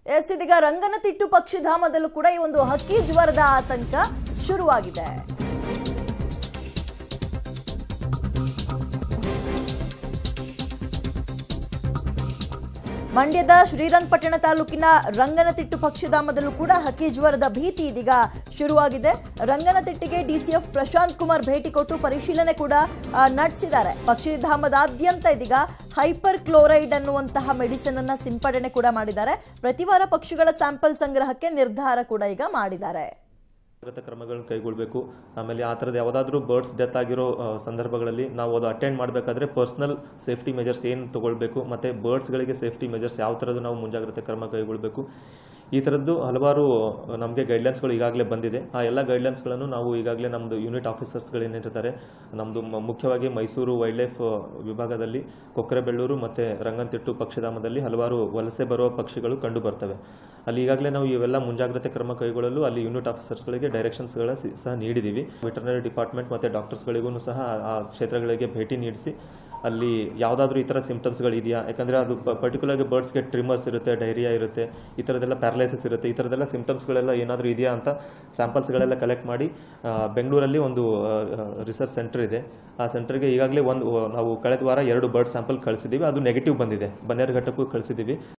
S ಇದೀಗ ರಂಗನತಿಟ್ಟು ಪಕ್ಷಿಧಾಮದಲ್ಲೂ ಕೂಡ ಈ ಒಂದು ಹಕ್ಕಿ ಜ್ವರದ ಆತಂಕ ಶುರುವಾಗಿದೆ ಮಂಡ್ಯದ ಶ್ರೀರಂಗಪಟ್ಟಣ ತಾಲೂಕಿನ ರಂಗನತಿಟ್ಟು ಪಕ್ಷಿಧಾಮದಲ್ಲೂ ಕೂಡ ಹಕ್ಕಿ ಜ್ವರದ ಭೀತಿ ಇದೀಗ ಶುರುವಾಗಿದೆ ರಂಗನತಿಟ್ಟಿಗೆ ಡಿಸಿಎಫ್ ಪ್ರಶಾಂತ್ ಕುಮಾರ್ ಭೇಟಿ ಕೊಟ್ಟು ಪರಿಶೀಲನೆ ಕೂಡ ಆ, ನಡೆಸಿದ್ದಾರೆ ಪಕ್ಷಿಧಾಮದಾದ್ಯಂತ ಇದೀಗ ಹೈಪರ್ ಕ್ಲೋರೈಡ್ ಅನ್ನುವಂತಹ ಮೆಡಿಸಿನ್ ಅನ್ನ ಸಿಂಪಡಣೆ ಕೂಡ ಮಾಡಿದ್ದಾರೆ ಪ್ರತಿ ವಾರ ಪಕ್ಷಿಗಳ ಸ್ಯಾಂಪಲ್ ಸಂಗ್ರಹಕ್ಕೆ ನಿರ್ಧಾರ ಕೂಡ ಈಗ ಮಾಡಿದ್ದಾರೆ ಜಾಗ್ರತಾ ಕ್ರಮಗಳನ್ನು ಕೈಗೊಳ್ಳಬೇಕು ಆಮೇಲೆ ಆ ಥರದ್ದು ಯಾವುದಾದ್ರೂ ಬರ್ಡ್ಸ್ ಡೆತ್ ಆಗಿರೋ ಆ, ಸಂದರ್ಭಗಳಲ್ಲಿ ನಾವು ಅದು ಅಟೆಂಡ್ ಮಾಡಬೇಕಾದ್ರೆ ಪರ್ಸನಲ್ ಸೇಫ್ಟಿ ಮೆಜರ್ಸ್ ಏನು ತಗೊಳ್ಬೇಕು ಮತ್ತು ಬರ್ಡ್ಸ್ಗಳಿಗೆ ಸೇಫ್ಟಿ ಮೆಜರ್ಸ್ ಯಾವ ಥರದ್ದು ನಾವು ಮುಂಜಾಗ್ರತೆ ಕ್ರಮ ಕೈಗೊಳ್ಳಬೇಕು ಈ ಥರದ್ದು ಹಲವಾರು ನಮಗೆ ಗೈಡ್ಲೈನ್ಸ್ಗಳು ಈಗಾಗಲೇ ಬಂದಿದೆ ಆ ಎಲ್ಲ ಗೈಡ್ಲೈನ್ಸ್ಗಳನ್ನು ನಾವು ಈಗಾಗಲೇ ನಮ್ಮದು ಯೂನಿಟ್ ಆಫೀಸರ್ಸ್ಗಳು ಏನಿರ್ತಾರೆ ನಮ್ಮದು ಮುಖ್ಯವಾಗಿ ಮೈಸೂರು ವೈಲ್ಡ್ ಲೈಫ್ ವಿಭಾಗದಲ್ಲಿ ಕೊಕ್ಕರೆಬೆಳ್ಳೂರು ಮತ್ತು ರಂಗನತಿಟ್ಟು ಪಕ್ಷಿಧಾಮದಲ್ಲಿ ಹಲವಾರು ವಲಸೆ ಬರುವ ಪಕ್ಷಿಗಳು ಕಂಡು ಬರ್ತವೆ ಅಲ್ಲಿ ಈಗಾಗಲೇ ನಾವು ಇವೆಲ್ಲ ಮುಂಜಾಗ್ರತೆ ಕ್ರಮ ಕೈಗೊಳ್ಳಲು ಅಲ್ಲಿ ಯೂನಿಟ್ ಆಫೀಸರ್ಸ್ಗಳಿಗೆ ಡೈರೆಕ್ಷನ್ಸ್ಗಳ ಸಹ ನೀಡಿದ್ದೀವಿ ವೆಟರ್ನರಿ ಡಿಪಾರ್ಟ್ಮೆಂಟ್ ಮತ್ತು ಡಾಕ್ಟರ್ಸ್ಗಳಿಗೂ ಸಹ ಆ ಕ್ಷೇತ್ರಗಳಿಗೆ ಭೇಟಿ ನೀಡಿಸಿ ಅಲ್ಲಿ ಯಾವುದಾದ್ರೂ ಈ ಥರ ಸಿಂಪ್ಟಮ್ಸ್ಗಳು ಇದೆಯಾ ಯಾಕಂದರೆ ಅದು ಪರ್ಟಿಕ್ಯುಲರ್ಗೆ ಬರ್ಡ್ಸ್ಗೆ ಟ್ರಿಮರ್ಸ್ ಇರುತ್ತೆ ಡೈರಿಯಾ ಇರುತ್ತೆ ಈ ಥರದ್ದೆಲ್ಲ ಪ್ಯಾರಲೈಸಿಸ್ ಇರುತ್ತೆ ಈ ಥರದ್ದೆಲ್ಲ ಸಿಂಪ್ಟಮ್ಸ್ಗಳೆಲ್ಲ ಏನಾದರೂ ಇದೆಯಾ ಅಂತ ಸ್ಯಾಂಪಲ್ಸ್ಗಳೆಲ್ಲ ಕಲೆಕ್ಟ್ ಮಾಡಿ ಆ, ಬೆಂಗಳೂರಲ್ಲಿ ಒಂದು ರಿಸರ್ಚ್ ಸೆಂಟರ್ ಇದೆ ಆ ಸೆಂಟರ್ಗೆ ಈಗಾಗಲೇ ಒಂದು ನಾವು ಕಳೆದ ವಾರ ಎರಡು ಬರ್ಡ್ ಸ್ಯಾಂಪಲ್ ಕಳಿಸಿದ್ದೀವಿ ಅದು ನೆಗೆಟಿವ್ ಬಂದಿದೆ ಬನ್ನೇರುಘಟ್ಟಕ್ಕೂ ಕಳಿಸಿದ್ದೀವಿ